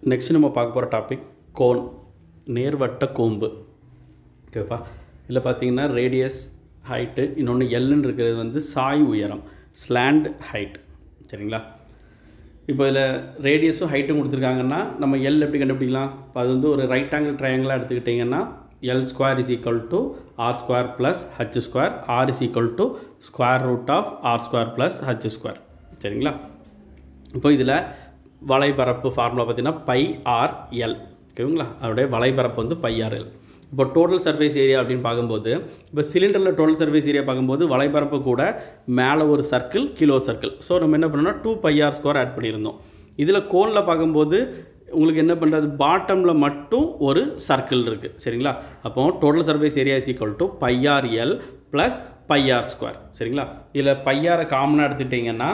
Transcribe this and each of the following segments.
next நம்ம பார்க்க போகிற டாபிக் கோன் நேர்வட்ட கோம்பு ஓகேப்பா இதில் பார்த்தீங்கன்னா ரேடியஸ் ஹைட்டு இன்னொன்று எல்லுன்னு இருக்கிறது வந்து சாய் உயரம் ஸ்லாண்ட் ஹைட் சரிங்களா இப்போ இதில் ரேடியஸும் ஹைட்டும் கொடுத்துருக்காங்கன்னா நம்ம எல் எப்படி கண்டுபிடிக்கலாம் இப்போ அது வந்து ஒரு ரைட் ஆங்கிள் ட்ரையாங்கிளாக எடுத்துக்கிட்டிங்கன்னா L square is equal to R square plus H square R is equal to square root of R square plus H square சரிங்களா இப்போ இதில் வலைபரப்பு ஃபார்முலா பார்த்தீங்கன்னா பை ஆர் எல் ஓகேங்களா அதோடைய வலைபரப்பு வந்து பை ஆர் எல் இப்போ டோட்டல் சர்ஃபேஸ் ஏரியா அப்படின்னு பார்க்கும்போது இப்போ சிலிண்டரில் டோட்டல் சர்ஃபேஸ் ஏரியா பார்க்கும்போது வலைபரப்பு கூட மேலே ஒரு சர்க்கிள் கிலோ சர்க்கிள் ஸோ நம்ம என்ன பண்ணோம்னா two pi R square add பண்ணியிருந்தோம் இதில் கோனில் பார்க்கும்போது உங்களுக்கு என்ன பண்ணுறது பாட்டமில் மட்டும் ஒரு சர்க்கிள் இருக்குது சரிங்களா அப்போ total surface area is equal to pi R L plus pi R square சரிங்களா இதில் பையாரை காமனாக எடுத்துட்டிங்கன்னா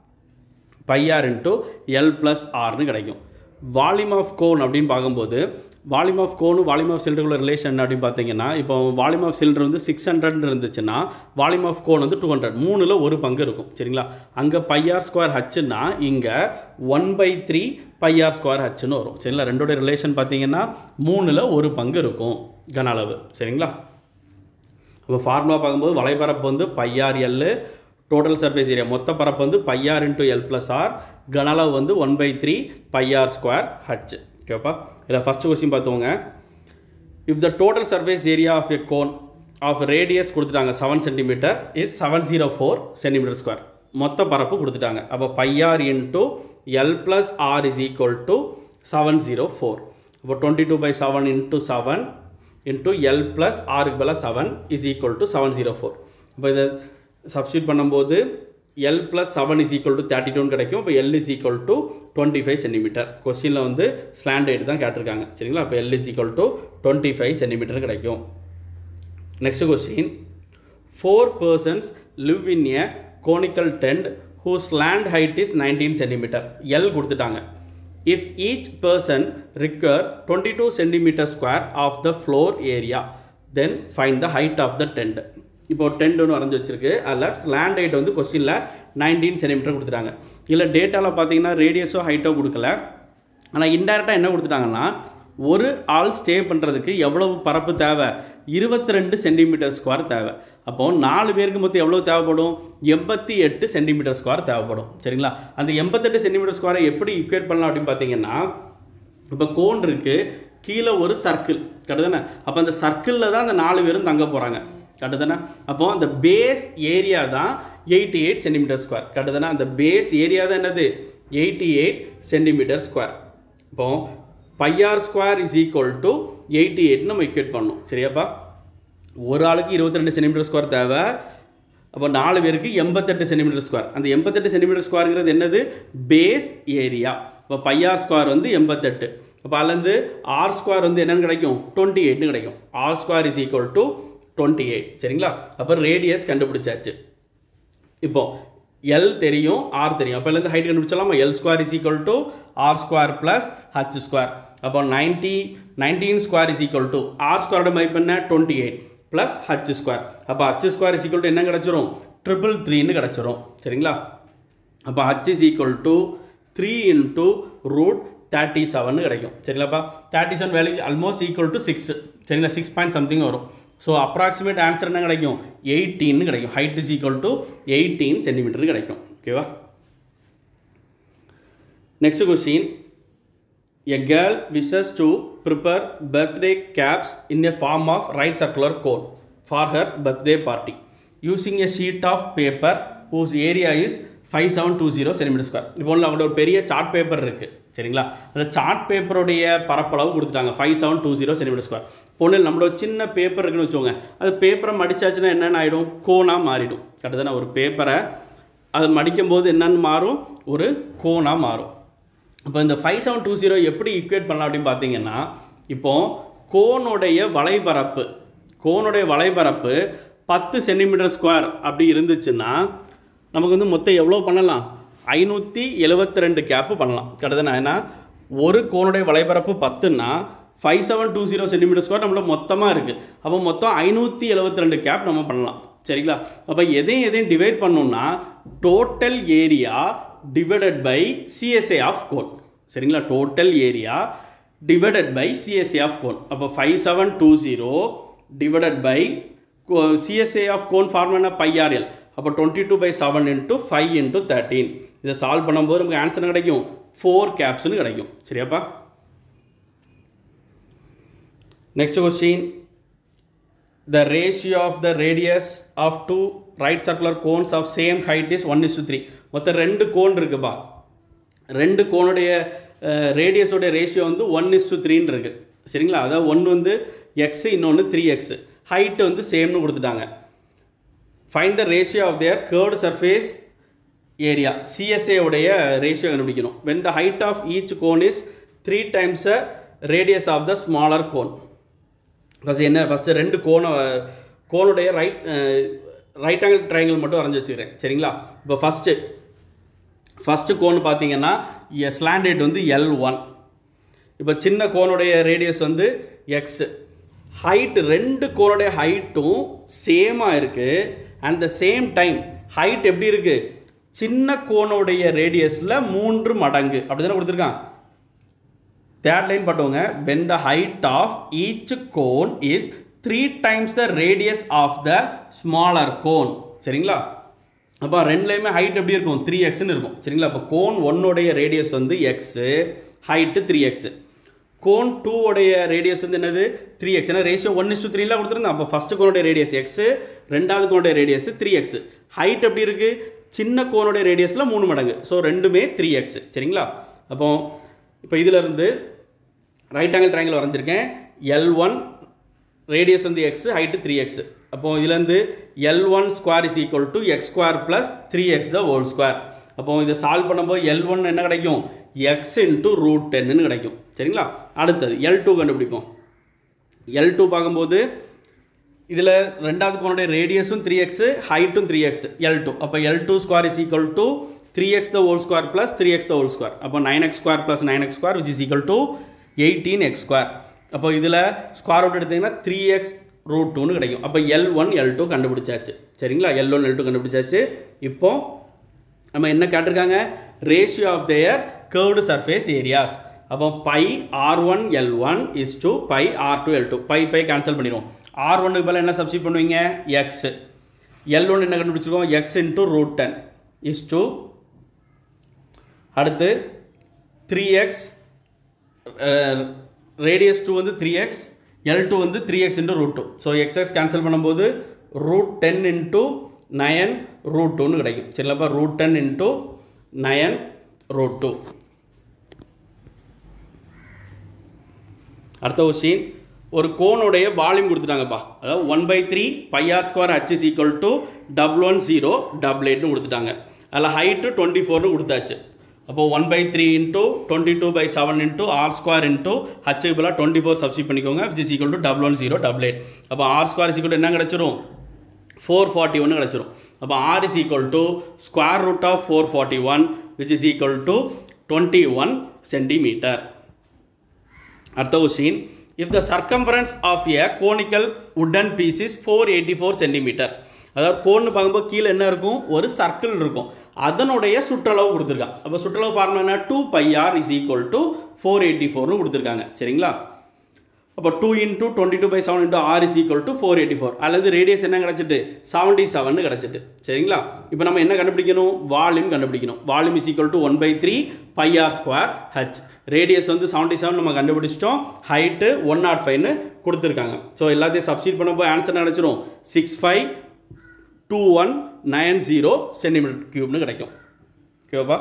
பைஆர் இன்ட்டு எல் ப்ளஸ் ஆர்னு கிடைக்கும் வால்யூம் ஆஃப் கோன் அப்படின்னு பார்க்கும்போது volume of cone volume of சிலிண்டருக்குள்ள ரிலேஷன் அப்படின்னு பார்த்தீங்கன்னா இப்போ வால்யூம் ஆஃப் சிலிண்டர் வந்து சிக்ஸ் ஹண்ட்ரட் இருந்துச்சுன்னா வால்யூம் ஆஃப் கோன் வந்து டூ ஹண்ட்ரட் மூணில் ஒரு பங்கு இருக்கும் சரிங்களா அங்கே பைஆர் ஸ்கொயர் ஹச்சுன்னா இங்கே one by three pi r square ஹச்சுன்னு வரும் சரிங்களா ரெண்டோட ரிலேஷன் பார்த்தீங்கன்னா மூணில் ஒரு பங்கு இருக்கும் கன அளவு சரிங்களா அப்போ ஃபார்முலா பார்க்கும்போது வலைபரப்பு வந்து pi r l total surface area மொத்த பரப்பு வந்து pi r into L plus r கனளவு வந்து one by three pi r square h ஓகேப்பா இதில் ஃபஸ்ட்டு கொஸ்டின் பார்த்துவோங்க if the total surface area of a cone of radius கொடுத்துட்டாங்க seven centimetre is seven zero four centimetre square மொத்த பரப்பு கொடுத்துட்டாங்க அப்போ pi r into L plus r is equal to seven zero four இப்போ twenty two by seven into seven into L plus ஆருக்கு பதிலாக seven is equal to seven zero four இப்போ இதை substitute பண்ணும்போது l plus seven is equal to thirty டூன்னு கிடைக்கும் இப்போ l is equal to twenty five centimetre கொஸ்டினில் வந்து ஸ்லாண்ட் ஹைட் தான் கேட்டிருக்காங்க சரிங்களா இப்போ l is equal to twenty five centimetre கிடைக்கும் next question four persons live in a conical tent whose land height is nineteen centimetre l கொடுத்துட்டாங்க if each person rigger twenty two centimetre square of the floor area then find the height of the tent இப்போ டென்ட்னு வரைஞ்சி வச்சிருக்கு அதில் slant height வந்து கொஸ்டினில் nineteen centimetre கொடுத்துட்டாங்க இதில் டேட்டாவில் பார்த்தீங்கன்னா ரேடியஸோ ஹைட்டோ கொடுக்கல ஆனால் இன்டெரக்டாக என்ன கொடுத்துட்டாங்கன்னா ஒரு ஆள் ஸ்டே பண்ணுறதுக்கு எவ்வளவு பரப்பு தேவை இருபத்தி ரெண்டு சென்டிமீட்டர் ஸ்கொயர் தேவை அப்போது நாலு பேருக்கு மொத்தம் எவ்வளோ தேவைப்படும் எண்பத்தி எட்டு சென்டிமீட்டர் ஸ்கொயர் தேவைப்படும் சரிங்களா அந்த எண்பத்தெட்டு சென்டிமீட்டர் ஸ்கொயரை எப்படி இக்குவேட் பண்ணலாம் அப்படின்னு பார்த்தீங்கன்னா இப்போ கோன் இருக்குது கீழே ஒரு சர்க்கிள் கரெக்டு அப்போ அந்த சர்க்கிளில் தான் அந்த நாலு பேரும் தங்க போகிறாங்க கரெக்டு தானே அப்போ அந்த பேஸ் ஏரியா தான் eighty eight centimetre square correct தானே அந்த பேஸ் ஏரியா தான் என்னது எயிட்டி எயிட் சென்டிமீட்டர் ஸ்கொயர் இப்போ pi r square is equal to eighty eight நம்ம இக்குவேட் பண்ணணும் சரியாப்பா ஒரு ஆளுக்கு இருபத்தி ரெண்டு சென்டிமீட்டர் ஸ்கொயர் தேவை அப்போ நாலு பேருக்கு எண்பத்தெட்டு சென்டிமீட்டர் ஸ்கொயர் அந்த எண்பத்தெட்டு சென்டிமீட்டர் ஸ்கொயருங்கிறது என்னது பேஸ் ஏரியா இப்போ பையார் ஸ்கொயர் வந்து எண்பத்தெட்டு அப்போ அதுலேருந்து ஆர் ஸ்கொயர் வந்து என்னென்னு கிடைக்கும் டுவெண்ட்டி எயிட்னு கிடைக்கும் r square is equal to twenty eight சரிங்களா அப்போ ரேடியஸ் கண்டுபிடிச்சாச்சு இப்போ எல் தெரியும் ஆர் தெரியும் அப்போ இருந்து ஹைட் கண்டுபிடிச்சலாமா l square is equal to R square plus H square அப்போ ninety nineteen square is equal to r ஸ்கொயரோட மதிப்பு என்ன twenty eight plus H square அப்போ h square is equal to என்ன கிடச்சிரும் ட்ரிபிள் த்ரீன்னு கிடச்சிரும் சரிங்களா அப்போ h is equal to three into root thirty seven கிடைக்கும் சரிங்களாப்பா thirty seven value almost equal to six சரிங்களா சிக்ஸ் பாயிண்ட் சம்திங் வரும் ஸோ அப்ராக்சிமேட் ஆன்சர் என்ன கிடைக்கும் எயிட்டீன் கிடைக்கும் height is equal to eighteen centimetre கிடைக்கும் ஓகேவா next question a girl wishes to prepare birthday caps in a form of right circular cone for her birthday party using a sheet of paper whose area is five seven two zero centimetre square இப்போ ஒன்று அவங்களோட ஒரு பெரிய chart paper இருக்குது சரிங்களா அந்த chart பேப்பருடைய பரப்பளவு கொடுத்துட்டாங்க five seven two zero centimetre square பொண்ணு நம்மளோட சின்ன பேப்பர் இருக்குன்னு வச்சுக்கோங்க அது பேப்பரை மடிச்சாச்சுன்னா என்னென்ன ஆகிடும் கோனாக மாறிடும் கரெக்டாக ஒரு பேப்பரை அது மடிக்கும் போது என்னென்னு மாறும் ஒரு கோனாக மாறும் இப்போ இந்த ஃபைவ் செவன் டூ ஜீரோ எப்படி இக்குவேட் பண்ணலாம் அப்படின்னு பார்த்தீங்கன்னா இப்போது கோனுடைய வலைபரப்பு கோனுடைய வலைபரப்பு பத்து சென்டிமீட்டர் ஸ்கொயர் அப்படி இருந்துச்சுன்னா நமக்கு வந்து மொத்தம் எவ்வளோ பண்ணலாம் ஐநூற்றி எழுபத்தி ரெண்டு கேப்பு பண்ணலாம் கரெக்டாக ஏன்னா ஒரு கோனுடைய வலைபரப்பு பத்துன்னா five seven two zero centimetre square நம்மளோட மொத்தமாக இருக்குது அப்போ மொத்தம் ஐநூற்றி எழுபத்தி ரெண்டு கேப் நம்ம பண்ணலாம் சரிங்களா அப்போ எதையும் எதையும் டிவைட் பண்ணோம்னா total area divided by CSA of cone சரிங்களா total area divided by CSA of cone அப்போ five seven two zero divided by CSA of cone formula pi r l அப்போ twenty two by seven into five into thirteen இதை solve பண்ணும்போது நமக்கு answer கிடைக்கும் four கேப்ஸ்னு கிடைக்கும் சரியாப்பா next question the ratio of the radius of two right circular cones of same height is 1 is to 3 மொத்தம் ரெண்டு கோன் இருக்குப்பா ரெண்டு கோனுடைய ரேடியஸோடைய ரேஷியோ வந்து ஒன் இஸ் டு த்ரீன்னு இருக்குது சரிங்களா அதாவது ஒன்று வந்து எக்ஸு இன்னொன்று த்ரீ எக்ஸு ஹைட்டு வந்து சேம்னு கொடுத்துட்டாங்க find the ratio of their curved surface area CSA உடைய ரேஷியோ கண்டுபிடிக்கணும் when the height of each cone is three times a radius of the smaller cone first என்ன ஃபஸ்ட்டு ரெண்டு கோண கோனுடைய ரைட் ரைட் ஆங்கிள் ட்ரையாங்கிள் மட்டும் வரைஞ்சி வச்சுக்கிறேன் சரிங்களா இப்போ ஃபஸ்ட்டு ஃபஸ்ட்டு கோன் பார்த்தீங்கன்னா ஸ்லாண்டேட் வந்து எல் ஒன் இப்போ சின்ன கோனுடைய ரேடியஸ் வந்து எக்ஸ் ஹைட் ரெண்டு கோனுடைய ஹைட்டும் சேமாக இருக்குது at the same time height எப்படி இருக்குது சின்ன கோனுடைய ரேடியஸில் மூன்று மடங்கு அப்படி தானே கொடுத்துருக்கான் தேர்ட் லைன் பட்டவங்க when the height of each cone is three times the radius of the smaller cone சரிங்களா அப்போ ரெண்டுலேயுமே ஹைட் எப்படி இருக்கும் த்ரீ எக்ஸ்னு இருக்கும் சரிங்களா அப்போ கோன் ஒன்னுடைய ரேடியஸ் வந்து x height three x cone two உடைய ரேடியஸ் வந்து என்னது த்ரீ எக்ஸ் ஏன்னா ரேஷியோ ஒன் இஸ் டூ த்ரீலாம் கொடுத்துருந்தேன் அப்போ ஃபஸ்ட்டு கோனுடைய ரேடியஸ் எக்ஸு ரெண்டாவது கோனுடைய ரேடியஸ் த்ரீ எக்ஸு ஹைட் எப்படி இருக்குது சின்ன கோனுடைய ரேடியஸில் மூணு மடங்கு ஸோ ரெண்டுமே த்ரீ எக்ஸ் சரிங்களா அப்போ இப்போ இதிலிருந்து ரைட் ஆங்கிள் ட்ரையாங்கிள் வரைஞ்சிருக்கேன் எல் ஒன் ரேடியஸ் வந்து எக்ஸ் ஹைட்டு த்ரீ எக்ஸ் அப்போது இதுலேருந்து l one square is equal to x square plus three x the whole square அப்போ இதை சால்வ் பண்ணும்போது எல் ஒன் என்ன கிடைக்கும் எக்ஸ் இன்ட்டு ரூட் டென்னு கிடைக்கும் சரிங்களா அடுத்தது எல் டூ கண்டுபிடிப்போம் எல் டூ பார்க்கும்போது இதில் ரெண்டாவது கோனுடைய ரேடியஸும் த்ரீ எக்ஸு ஹைட்டும் த்ரீ எக்ஸ் எல் டூ அப்போ l two square is equal to three x the whole square plus three x the whole square அப்போ nine x square plus nine x square which is equal to eighteen x square அப்போ இதில் square root எடுத்தீங்கன்னா three x root டூன்னு கிடைக்கும் அப்போ L one L two கண்டுபிடிச்சாச்சு சரிங்களா L one L two கண்டுபிடிச்சாச்சு இப்போ நம்ம என்ன கேட்டிருக்காங்க ratio of their curved surface areas அப்போ pi r one l one is to pi r two l two pi pi cancel பண்ணிடுவோம் ஆர் ஒன்னுக்கு பதில் என்ன சப்ஸ்டிட் பண்ணுவீங்க எக்ஸ் எல் ஒன் என்ன கண்டுபிடிச்சிருக்கோம் x into root ten is to அடுத்து த்ரீ எக்ஸ் ரேடியஸ் டூ வந்து த்ரீ எக்ஸ் எல் டூ வந்து three x into root two so x x cancel பண்ணும்போது root ten into nine root டூன்னு கிடைக்கும் சரிங்களப்பா root ten into nine root two அடுத்த question ஒரு கோனுடைய வால்யூம் கொடுத்துட்டாங்கப்பா அதாவது one by three pi R square h is equal to double one zero double எயிட்னு கொடுத்துட்டாங்க அதில் ஹைட்டு டுவெண்ட்டி ஃபோர்னு கொடுத்தாச்சு அப்போ one by three into twenty two by seven into r square into ஹச்சுக்கு பதிலாக டுவெண்ட்டி ஃபோர் சப்ஸ்டிட் பண்ணிக்கோங்க which is equal to double one zero double eight அப்போ ஆர் ஸ்கொயர் இஸ் ஈக்குவல் என்ன கிடச்சிரும் ஃபோர் ஃபார்ட்டி ஒன்று கிடச்சிரும் அப்போ r is equal to square root of four forty one which is equal to twenty one centimetre அடுத்த question if the circumference of a conical wooden piece is four eighty four centimetre அதாவது கோன்னு பார்க்கும்போது கீழே என்ன இருக்கும் ஒரு circle இருக்கும் அதனுடைய சுற்றளவு கொடுத்துருக்காங்க அப்போ சுற்றளவு ஃபார்முலா என்ன two pi r is equal to four eighty ஃபோர்னு கொடுத்துருக்காங்க சரிங்களா அப்போ two into twenty two by seven into r is equal to four eighty four அல்லது ரேடியஸ் என்ன கிடச்சிட்டு செவன்ட்டி செவன் கிடச்சிட்டு சரிங்களா இப்போ நம்ம என்ன கண்டுபிடிக்கணும் வால்யூம் கண்டுபிடிக்கணும் volume is equal to one by three pi R square h radius வந்து செவன்ட்டி செவன் நம்ம கண்டுபிடிச்சிட்டோம் ஹைட்டு ஒன் நாட் ஃபைவ்னு கொடுத்துருக்காங்க ஸோ எல்லாத்தையும் சப்ஸ்டிட் பண்ணும்போது ஆன்சர் கிடச்சிரும் six five two one nine zero centimetre க்யூப்னு கிடைக்கும் ஓகேவா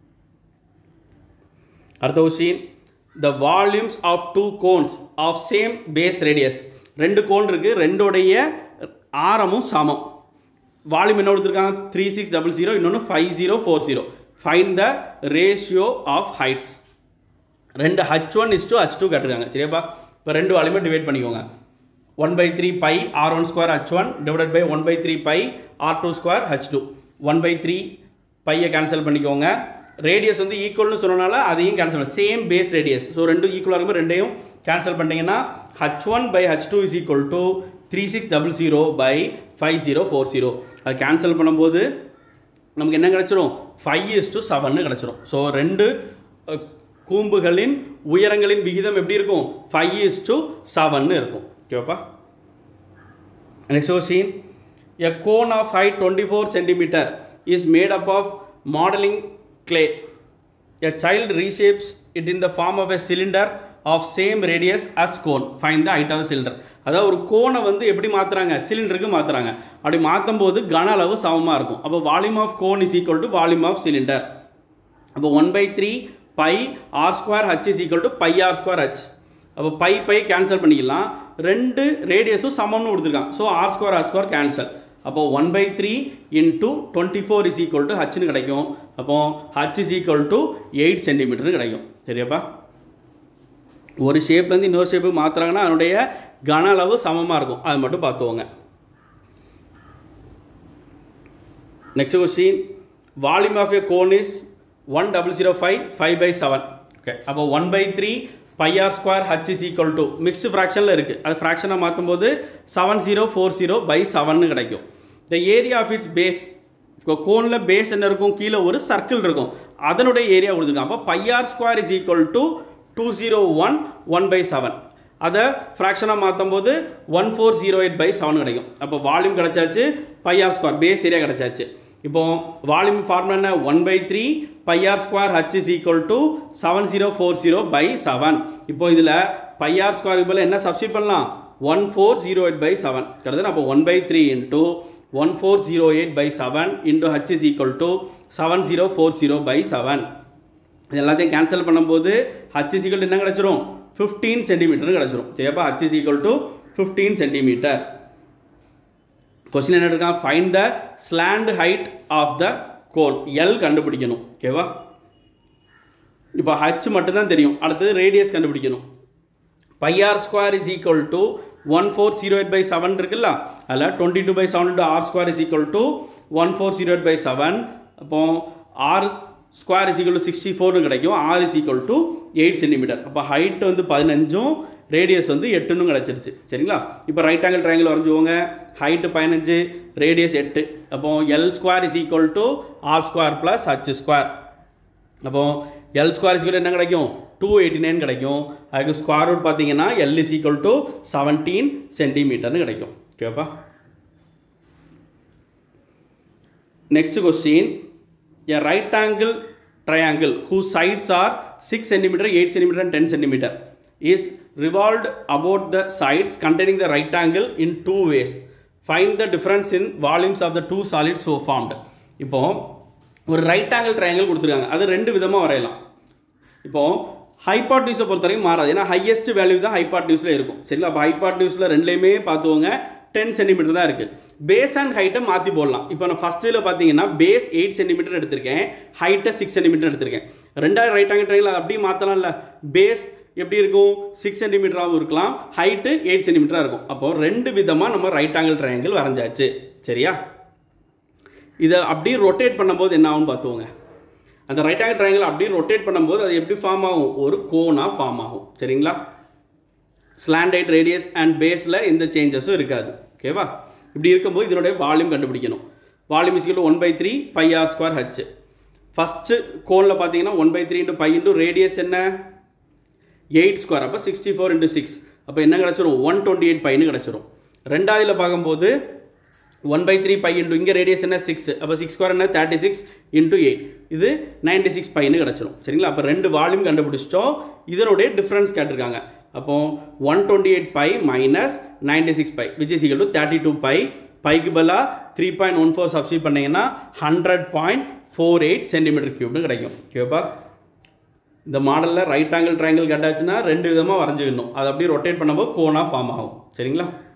அடுத்த question the volumes of two cones of same base radius ரெண்டு கோன் இருக்குது ரெண்டோடைய ஆரமும் சமம் வால்யூம் என்ன கொடுத்துருக்காங்க த்ரீ சிக்ஸ் டபுள் ஜீரோ இன்னொன்று five zero four zero find the ratio of heights ரெண்டு h one is to h two கேட்டிருக்காங்க சரியாப்பா இப்போ ரெண்டு வால்யூமே டிவைட் பண்ணிக்கோங்க one by three pi r one square H one divide by one by three pi r two square h two one by three பையை cancel பண்ணிக்கோங்க radius வந்து ஈக்குவல்னு சொன்னனால அதையும் கேன்சல் பண்ண சேம் பேஸ் ரேடியஸ் ஸோ ரெண்டும் ஈக்குவலாக இருக்கும்போது ரெண்டையும் கேன்சல் பண்ணிட்டீங்கன்னா h one by h two is equal to three six double zero by five zero four zero அது கேன்சல் பண்ணும்போது நமக்கு என்ன கிடச்சிரும் ஃபைவ் இஸ் டு செவன்னு கிடச்சிரும் ஸோ ரெண்டு கூம்புகளின் உயரங்களின் விகிதம் எப்படி இருக்கும் ஃபைவ் இஸ் டு செவன்னு இருக்கும் ஓகேவாப்பா next question a cone of height twenty four centimetre is made up of modelling clay a child reshapes it in the form of a cylinder of same radius as cone find the height of the cylinder அதாவது ஒரு கோனை வந்து எப்படி மாற்றுறாங்க சிலிண்டருக்கு மாற்றுறாங்க அப்படி மாற்றும் போது கன அளவு சமமாக இருக்கும் அப்போ volume of cone is equal to volume of cylinder அப்போ one by three pi R square h is equal to pi R square h அப்போ பை பை கேன்சல் பண்ணிக்கலாம் ரெண்டு ரேடியஸும் சமம்னு கொடுத்துருக்கான் so r square r square cancel அப்போ one by three into twenty four is equal to ஹச்னு கிடைக்கும் அப்போ h is equal to eight சென்டிமீட்டர்னு கிடைக்கும் சரியாப்பா ஒரு ஷேப்லேருந்து இன்னொரு ஷேப்புக்கு மாற்றுறாங்கன்னா அதனுடைய கன அளவு சமமாக இருக்கும் அது மட்டும் பார்த்துவோங்க next question volume of a cone is one double zero five five by seven okay அப்போ one by three pi R square h is equal to mixed ஃப்ராக்ஷனில் இருக்குது அது ஃப்ராக்ஷனாக மாற்றும் போது seven zero four zero by செவன்னு கிடைக்கும் the area of its base இப்போ கோனில் பேஸ் என்ன இருக்கும் கீழே ஒரு சர்க்கிள் இருக்கும் அதனுடைய ஏரியா கொடுத்துருக்காங்க அப்போ pi R square is equal to two zero one one by seven அதை ஃப்ராக்ஷனாக மாற்றும் போது one four zero eight by seven கிடைக்கும் அப்போ வால்யூம் கிடச்சாச்சு pi R square base area கிடச்சாச்சு இப்போ வால்யூம் ஃபார்முலா என்ன one by three pi R square h is equal to seven zero four zero by seven இப்போ இதில் பை ஆர் ஸ்கொயருக்கு பதில் என்ன சப்ஸ்டிட் பண்ணலாம் one four zero eight by seven கிட்டத்தட்ட அப்போ one by three into one four zero eight by seven into h is equal to seven zero four zero by seven இது எல்லாத்தையும் கேன்சல் பண்ணும்போது H is equal என்ன கிடச்சிரும் fifteen சென்டிமீட்டர்னு கிடச்சிரும் சரியாப்பா h is equal to fifteen centimeter question என்ன இருக்கான் find the slant height of the cone l கண்டுபிடிக்கணும் ஓகேவா இப்போ ஹச் மட்டும்தான் தெரியும் அடுத்தது ரேடியஸ் கண்டுபிடிக்கணும் pi R square is equal to one four zero eight by seven இருக்குல்ல அதில் twenty two by seven into r square is equal to one four zero eight by seven அப்போ r square is equal to sixty ஃபோர்னு கிடைக்கும் R is equal to eight centimeter அப்போ height வந்து பதினஞ்சும் radius வந்து எட்டுன்னு கிடச்சிருச்சு சரிங்களா இப்போ ரைட் ஆங்கிள் ட்ரையாங்கிள் வரைஞ்சுவோங்க ஹைட்டு பதினஞ்சு ரேடியஸ் எட்டு அப்போ l square is equal to R square plus H square அப்போ எல் ஸ்கொயர் இஸ் என்ன கிடைக்கும் டூ எயிட்டி நைன் கிடைக்கும் அதுக்கு ஸ்கொயர் ரூட் பார்த்தீங்கன்னா l is equal to seventeen சென்டிமீட்டர்னு கிடைக்கும் ஓகேப்பா next question a right angle triangle whose sides are 6 cm 8 cm and 10 cm is revolved about the sides containing the right angle in two ways find the difference in volumes of the two solids so formed இப்போ ஒரு right angle triangle கொடுத்துருக்காங்க அது ரெண்டு விதமாக வரையலாம் இப்போ ஹைபாட் நியூஸை பொறுத்தவரைக்கும் மாறாது ஏன்னா ஹையஸ்ட் வேல்யூ தான் ஹைபாட் நியூஸில் இருக்கும் சரிங்களா அப்போ ஹைபாட் நியூஸில் ரெண்டுலேயுமே பார்த்துவோங்க டென் சென்டிமீட்டர் தான் இருக்குது பேஸ் அண்ட் ஹைட்டை மாற்றி போடலாம் இப்போ நான் ஃபஸ்ட் இதில் பார்த்தீங்கன்னா பேஸ் எயிட் சென்டிமீட்டர் எடுத்திருக்கேன் ஹைட்டை சிக்ஸ் சென்டிமீட்டர் எடுத்திருக்கேன் ரெண்டாவது ரைட் ஆங்கிள் ட்ரையாங்கிள் அது அப்படியே மாற்றலாம்ல பேஸ் எப்படி இருக்கும் சிக்ஸ் சென்டிமீட்டராகவும் இருக்கலாம் ஹைட்டு எயிட் சென்டிமீட்டராக இருக்கும் அப்போ ரெண்டு விதமாக நம்ம ரைட் ஆங்கிள் ட்ரையாங்கிள் வரைஞ்சாச்சு சரியா இதை அப்படியே ரொட்டேட் பண்ணும்போது என்ன ஆகும்னு பார்த்துவோங்க அந்த ரைட் ஆங்கிள் ட்ரையாங்கிள் அப்படியே ரொட்டேட் பண்ணும்போது அது எப்படி ஃபார்ம் ஆகும் ஒரு கோனாக ஃபார்ம் ஆகும் சரிங்களா ஸ்லாண்டைட் ரேடியஸ் அண்ட் பேஸில் எந்த சேஞ்சஸும் இருக்காது ஓகேவா இப்படி இருக்கும்போது இதனுடைய வால்யூம் கண்டுபிடிக்கணும் வால்யூம் இஸ்கில் one by three pi R square h first கோனில் பார்த்தீங்கன்னா one by three into pi into radius என்ன எயிட் ஸ்கொயர் அப்போ சிக்ஸ்டி ஃபோர் இன்ட்டு சிக்ஸ் அப்போ என்ன கிடச்சிரும் ஒன் டுவெண்ட்டி எயிட் பைன்னு கிடச்சிரும் ரெண்டாவதுல பார்க்கும்போது one by three pi into இங்கே ரேடியஸ் என்ன சிக்ஸ் அப்போ சிக்ஸ் ஸ்கொயர் என்ன தேர்ட்டி சிக்ஸ் இன்ட்டு எயிட் இது நைன்டி சிக்ஸ் பைன்னு கிடச்சிரும் சரிங்களா அப்போ ரெண்டு வால்யூம் கண்டுபிடிச்சிட்டோம் இதனுடைய டிஃப்ரென்ஸ் கேட்டிருக்காங்க அப்போ one twenty eight pi minus ninety six pi which is equal to thirty two pi பைக்கு பதிலாக three point one four substitute பண்ணிங்கன்னா hundred point four eight centimeter க்யூப்னு கிடைக்கும் ஓகேப்பா இந்த மாடலில் ரைட் ஆங்கிள் ட்ரையாங்கிள் கட்டாச்சுன்னா ரெண்டு விதமாக வரைஞ்சிக்கணும் அதை அப்படியே ரொட்டேட் பண்ணும்போது கோனாக ஃபார்ம் ஆகும் சரிங்களா